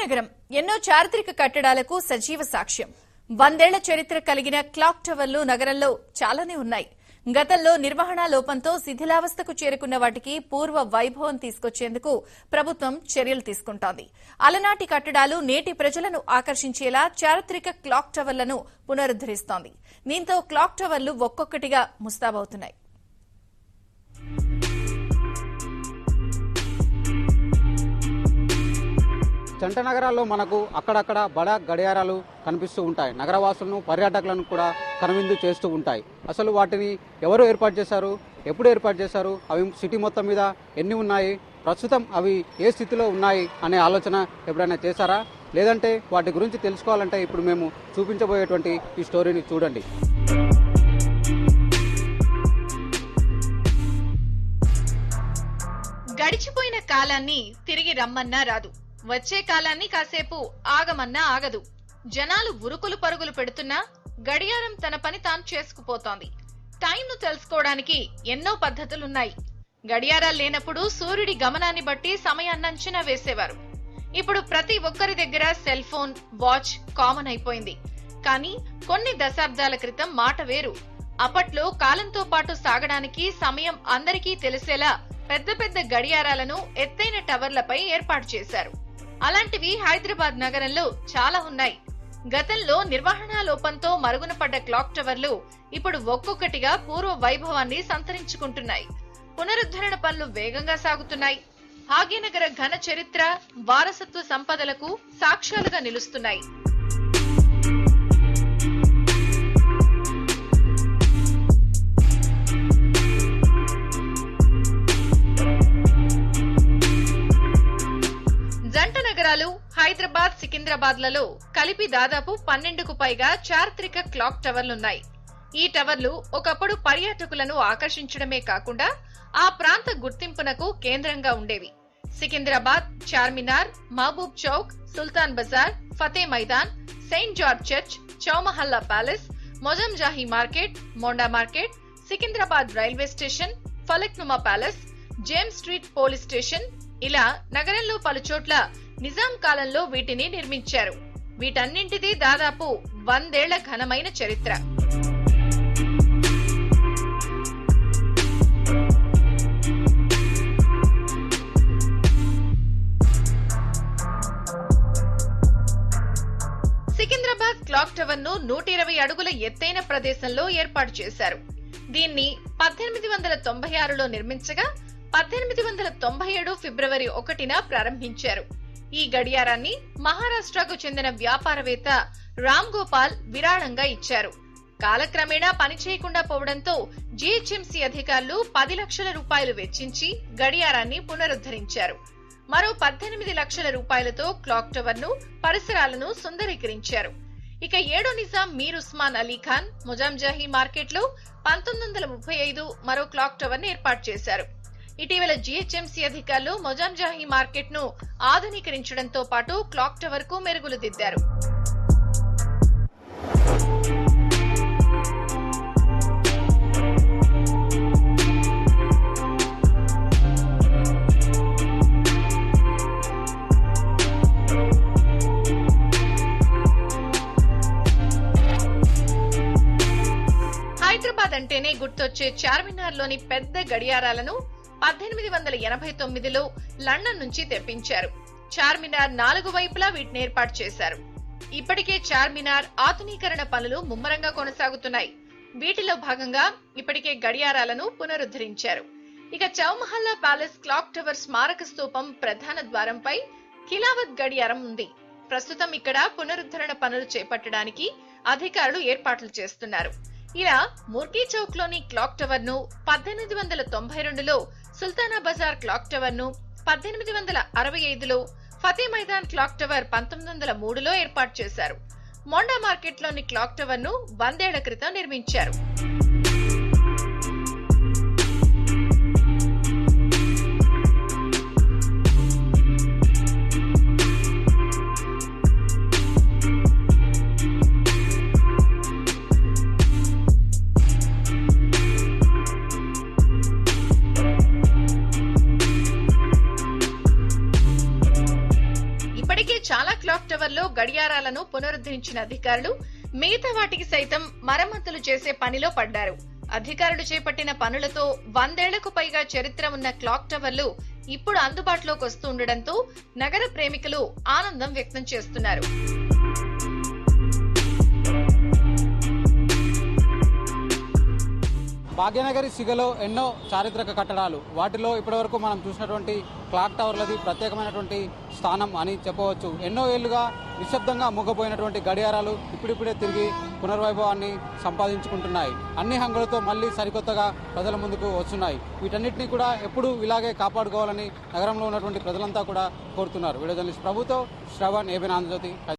నగరం ఎన్నో చారిత్రక కట్టడాలకు సజీవ సాక్ష్యం వందేళ్ల చరిత్ర కలిగిన క్లాక్ టవర్లు నగరంలో చాలానే ఉన్నాయి గతంలో నిర్వహణ లోపంతో శిథిలావస్థకు చేరుకున్న వాటికి పూర్వ వైభవం తీసుకొచ్చేందుకు ప్రభుత్వం చర్యలు తీసుకుంటోంది అలనాటి కట్టడాలు నేటి ప్రజలను ఆకర్షించేలా చారిత్రక క్లాక్ టవర్లను పునరుద్దరిస్తోంది దీంతో క్లాక్ టవర్లు ఒక్కొక్కటిగా ముస్తాబవుతున్నాయి జంట నగరాల్లో మనకు అక్కడక్కడ బడా గడియారాలు కనిపిస్తూ ఉంటాయి నగరవాసులను పర్యాటకులను కూడా కనువిందు చేస్తూ ఉంటాయి అసలు వాటిని ఎవరు ఏర్పాటు చేశారు ఎప్పుడు ఏర్పాటు చేశారు అవి సిటీ మొత్తం మీద ఎన్ని ఉన్నాయి ప్రస్తుతం అవి ఏ స్థితిలో ఉన్నాయి అనే ఆలోచన ఎప్పుడైనా చేశారా లేదంటే వాటి గురించి తెలుసుకోవాలంటే ఇప్పుడు మేము చూపించబోయేటువంటి ఈ స్టోరీని చూడండి గడిచిపోయిన కాలాన్ని తిరిగి రమ్మన్నా రాదు వచ్చే కాలాన్ని కాసేపు ఆగమన్నా ఆగదు జనాలు ఉరుకులు పరుగులు పెడుతున్నా గడియారం తన పని తాను చేసుకుపోతోంది టైంను తెలుసుకోవడానికి ఎన్నో పద్ధతులున్నాయి గడియారాలు లేనప్పుడు సూర్యుడి గమనాన్ని బట్టి సమయాన్ని అంచనా వేసేవారు ఇప్పుడు ప్రతి ఒక్కరి దగ్గర సెల్ ఫోన్ వాచ్ కామన్ అయిపోయింది కానీ కొన్ని దశాబ్దాల క్రితం మాట వేరు అప్పట్లో కాలంతో పాటు సాగడానికి సమయం అందరికీ తెలిసేలా పెద్ద పెద్ద గడియారాలను ఎత్తైన టవర్లపై ఏర్పాటు చేశారు అలాంటివి హైదరాబాద్ నగరంలో చాలా ఉన్నాయి గతంలో నిర్వహణ లోపంతో మరుగున పడ్డ క్లాక్ టవర్లు ఇప్పుడు ఒక్కొక్కటిగా పూర్వ వైభవాన్ని సంతరించుకుంటున్నాయి పునరుద్ధరణ పనులు వేగంగా సాగుతున్నాయి భాగ్యనగర ఘన చరిత్ర వారసత్వ సంపదలకు సాక్ష్యాలుగా నిలుస్తున్నాయి జంట నగరాలు హైదరాబాద్ సికింద్రాబాద్ లలో కలిపి దాదాపు పన్నెండుకు పైగా చారిత్రక క్లాక్ టవర్లున్నాయి ఈ టవర్లు ఒకప్పుడు పర్యాటకులను ఆకర్షించడమే కాకుండా ఆ ప్రాంత గుర్తింపునకు కేంద్రంగా ఉండేవి Secunderabad Charminar Mahbub Chowk Sultan Bazar Fateh Maidan Saint George church Chowmahalla palace Mozamjahi market Monda market Secunderabad railway station Falaknuma palace James street police station ఇలా నగరంలో పలు చోట్ల నిజాం కాలంలో వీటిని నిర్మించారు వీటన్నింటిది దాదాపు వందేళ్ల ఘనమైన చరిత్ర సికింద్రాబాద్ క్లాక్ టవర్ ను నూట ఇరవై అడుగుల ఎత్తైన ప్రదేశంలో ఏర్పాటు చేశారు దీన్ని పద్దెనిమిది వందల తొంభై ఆరులో నిర్మించగా పద్దెనిమిది వందల తొంభై ఏడు ఫిబ్రవరి ఒకటిన ప్రారంభించారు ఈ గడియారాన్ని మహారాష్ట్రకు చెందిన వ్యాపారవేత్త రామ్ గోపాల్ విరాళంగా ఇచ్చారు కాలక్రమేణా పనిచేయకుండా పోవడంతో జీహెచ్ఎంసీ అధికారులు పది లక్షల రూపాయలు వెచ్చించి గడియారాన్ని పునరుద్ధరించారు మరో పద్దెనిమిది లక్షల రూపాయలతో క్లాక్ టవర్ ను పరిసరాలను సుందరీకరించారు ఇక ఏడో నిజాం మీర్ ఉస్మాన్ అలీ ఖాన్ ముజాంజాహీ మార్కెట్ లో పంతొమ్మిది వందల ముప్పై ఐదు మరో క్లాక్ టవర్ ని ఏర్పాటు చేశారు ఇటీవల జీహెచ్ఎంసీ అధికారులు మొజాంజాహీ మార్కెట్ ను ఆధునీకరించడంతో పాటు క్లాక్ టవర్ కు మెరుగులు దిద్దారు హైదరాబాద్ అంటేనే గుర్తొచ్చే చార్మినార్ లోని పెద్ద గడియారాలను పద్దెనిమిది వందల ఎనభై తొమ్మిదిలో లండన్ నుంచి తెప్పించారు చార్మినార్ నాలుగు వైపులా వీటిని ఏర్పాటు చేశారు ఇప్పటికే చార్మినార్ ఆధునీకరణ పనులు ముమ్మరంగా కొనసాగుతున్నాయి వీటిలో భాగంగా ఇప్పటికే గడియారాలను పునరుద్ధరించారు ఇక చౌమహల్లా ప్యాలెస్ క్లాక్ టవర్ స్మారక స్తూపం ప్రధాన ద్వారంపై ఖిలావత్ గడియారం ఉంది ప్రస్తుతం ఇక్కడ పునరుద్ధరణ పనులు చేపట్టడానికి అధికారులు ఏర్పాట్లు చేస్తున్నారు ఇలా ముర్కీ చౌక్ లోని క్లాక్ టవర్ ను పద్దెనిమిది వందల తొంభై రెండులో సుల్తానా బజార్ క్లాక్ టవర్ ను పద్దెనిమిది వందల అరవై ఐదులో ఫతే మైదాన్ క్లాక్ టవర్ పంతొమ్మిది వందల మూడులో ఏర్పాటు చేశారు మోండా మార్కెట్ లోని క్లాక్ టవర్ ను వందేళ్ల క్రితం నిర్మించారు చాలా క్లాక్ టవర్లో గడియారాలను పునరుద్ధరించిన అధికారులు మిగతా వాటికి సైతం మరమ్మతులు చేసే పనిలో పడ్డారు అధికారులు చేపట్టిన పనులతో వందేళ్లకు పైగా చరిత్ర ఉన్న క్లాక్ టవర్లు ఇప్పుడు అందుబాటులోకి వస్తుండటంతో నగర ప్రేమికులు ఆనందం వ్యక్తం చేస్తున్నారు భాగ్యనగరి సిగలో ఎన్నో చారిత్రక కట్టడాలు వాటిలో ఇప్పటివరకు మనం చూసినటువంటి క్లాక్ టవర్లది ప్రత్యేకమైనటువంటి స్థానం అని చెప్పవచ్చు ఎన్నో ఏళ్లుగా నిశ్శబ్దంగా మూగపోయినటువంటి గడియారాలు ఇప్పుడిప్పుడే తిరిగి పునర్వైభవాన్ని సంపాదించుకుంటున్నాయి అన్ని హంగులతో మళ్ళీ సరికొత్తగా ప్రజల ముందుకు వస్తున్నాయి వీటన్నిటిని కూడా ఎప్పుడూ ఇలాగే కాపాడుకోవాలని నగరంలో ఉన్నటువంటి ప్రజలంతా కూడా కోరుతున్నారు వీడియో జర్నలిస్ట్ ప్రభుతో శ్రవణ్ ఏబిన్ ఆంధ్రజ్యోతి